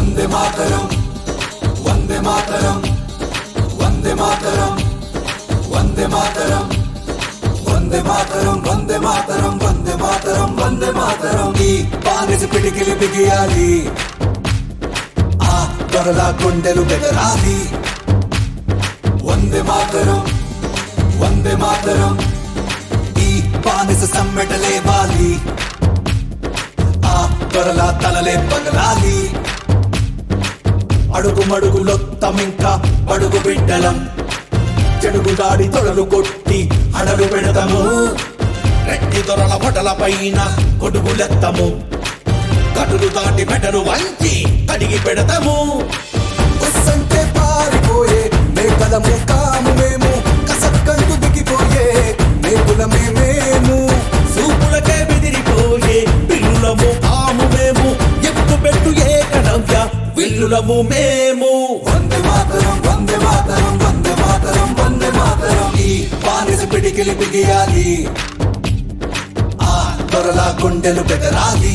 వందే మాతరం వందే మాతరం వందే మాతరం వందే మాతరం వందే మాతరం వందే మాతరం వందే మాతరం వందే మాతరం ఈ బానిస పిడికిలి బిగియాలి ఆ దొరల కొండెలు బెదరాలి వందే మాతరం వందే మాతరం ఈ బానిస సమ్మెటలేవాలి ఆ దొరల తలలే పగలాలి అడుగు మడుగులొత్తమింకా అడుగు బిడ్డలం చెడుగు దాడి తొడలు కొట్టి అడలు పెడతాము రెడ్డి దొరల బొటల పైన కొడుగులెత్తము కటులు దాటి మెడలు వంచి కడిగి పెడతాము ఉస్సంటే పారిపోయే మేకలము కాము మేము కసక్కంటూ దిగిపోయే మేకులమే మేము సూపులకే బెదిరిపోయే పిల్లులము కాము మేము ఎక్కు పెట్టు ఏకనవ్య విల్లులము మేము వందే మాతరం వందే మాతరం వందే మాతరం వందే మాతరం ఈ బానిస పిడికిలి బిగియాలి ఆ దొరల గుండెలు బెదరాలి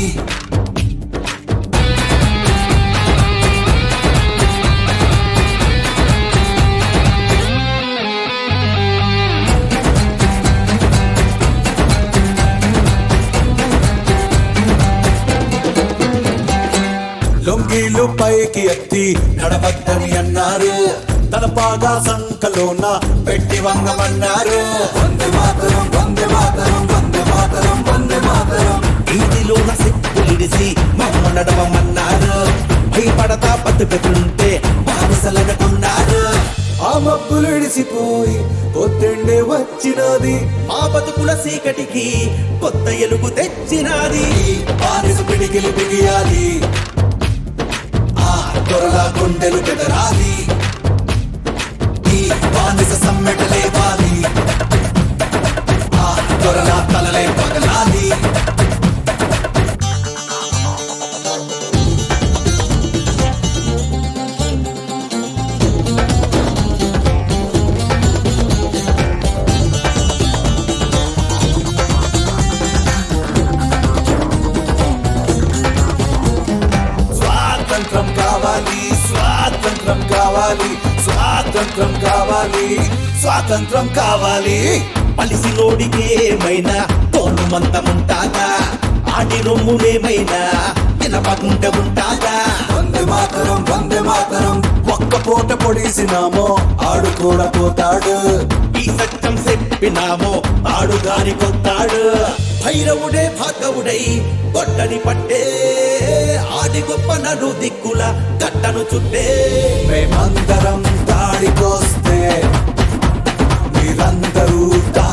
లొంగీలు పైకి ఎత్తి నడవద్దని అన్నారు తన పాగా సంకలోన పెట్టి వంగమన్నారు వందే మాతరం వందే మాతరం వందే మాతరం వందే మాతరం వీధిలోన సిక్కులిడిసి మమ్మ నడవమన్నారు భయపడతా బతుకుతుంటే బానిసలనుకున్నారు ఆ మబ్బులు ఇడిసిపోయి పొద్దుండే వచ్చినది మా బతుకుల సీకటికి కొత్త ఎలుగు తెచ్చినది ఈ బానిస పిడికిలి బిగియాలి ఆ దొరల గుండెలు బెదరాలి ఈ బానిస సమ్మెటలేవాలి ఆ దొరల తలలే పగలాలి స్వాతంత్రం కావాలి స్వాతంత్రం కావాలి స్వాతంత్రం కావాలి స్వాతంత్రం కావాలి పలిసి నోడికి ఏమైనా తోలు మందముంటాదా ఆడి రొమ్మునేమైనా తినపకుంటే ఉంటాదా వందే మాతరం వందే మాతరం ఒక్క పూట పొడిసినామో ఆడు కూడా పోతాడు ఈ సత్యం చెప్పినామో ఆడు గాని కొత్తాడు భైరవుడే భాగవుడై గొడ్డని పట్టే ఆడి గొప్ప నడు దిక్కుల గట్టను చుట్టే మేమందరం దాడికొస్తే మీరందరూ